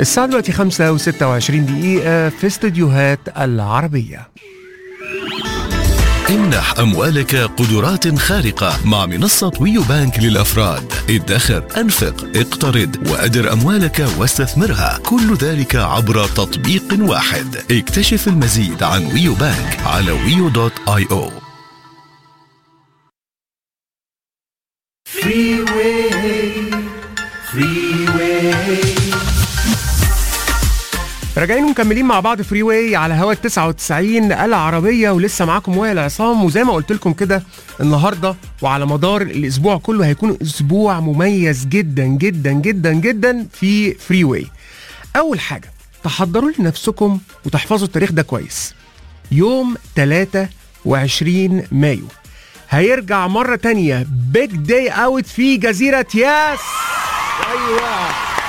الساعة دلوقتي 5 و26 دقيقة في استديوهات العربية امنح أموالك قدرات خارقة مع منصة ويو بانك للأفراد ادخر أنفق اقترض وأدر أموالك واستثمرها كل ذلك عبر تطبيق واحد اكتشف المزيد عن ويو بانك على ويو دوت اي او راجعين ومكملين مع بعض فري واي على هوا 99 العربيه ولسه معاكم وائل عصام وزي ما قلت لكم كده النهارده وعلى مدار الاسبوع كله هيكون اسبوع مميز جدا جدا جدا جدا في فري واي اول حاجه تحضروا لنفسكم وتحفظوا التاريخ ده كويس يوم 23 مايو هيرجع مرة تانية بيج داي اوت في جزيرة ياس ايوه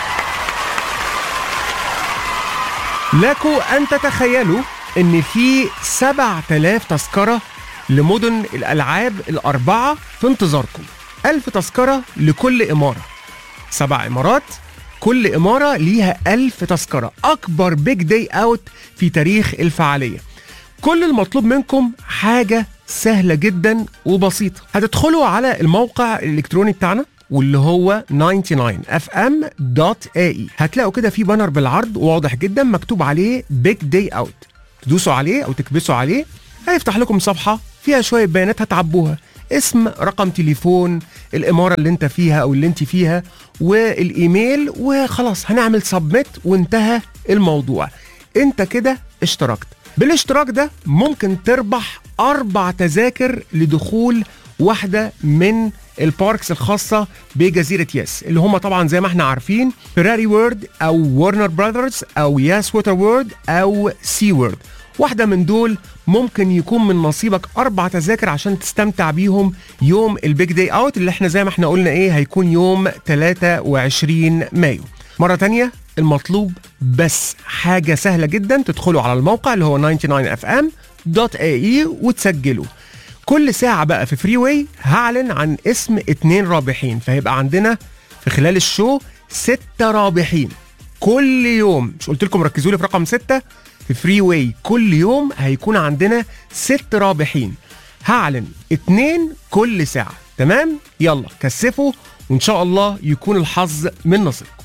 لكم ان تتخيلوا ان في 7000 تذكرة لمدن الالعاب الاربعة في انتظاركم 1000 تذكرة لكل امارة سبع امارات كل امارة ليها 1000 تذكرة اكبر بيج داي اوت في تاريخ الفعالية كل المطلوب منكم حاجة سهلة جدا وبسيطة هتدخلوا على الموقع الإلكتروني بتاعنا واللي هو 99fm.ae هتلاقوا كده في بانر بالعرض واضح جدا مكتوب عليه بيج داي اوت تدوسوا عليه او تكبسوا عليه هيفتح لكم صفحة فيها شوية بيانات هتعبوها اسم رقم تليفون الإمارة اللي انت فيها او اللي انت فيها والايميل وخلاص هنعمل سبميت وانتهى الموضوع انت كده اشتركت بالاشتراك ده ممكن تربح أربع تذاكر لدخول واحدة من الباركس الخاصة بجزيرة ياس اللي هم طبعا زي ما احنا عارفين فيراري وورد أو وارنر براذرز أو ياس ووتر وورد أو سي وورد واحدة من دول ممكن يكون من نصيبك أربع تذاكر عشان تستمتع بيهم يوم البيج داي أوت اللي احنا زي ما احنا قلنا إيه هيكون يوم 23 مايو مرة تانية المطلوب بس حاجة سهلة جدا تدخلوا على الموقع اللي هو 99fm.ae وتسجلوا كل ساعة بقى في فري واي هعلن عن اسم اتنين رابحين فهيبقى عندنا في خلال الشو ستة رابحين كل يوم مش قلت لكم ركزوا لي في رقم ستة في فري واي كل يوم هيكون عندنا ست رابحين هعلن اتنين كل ساعة تمام يلا كثفوا وان شاء الله يكون الحظ من نصيبكم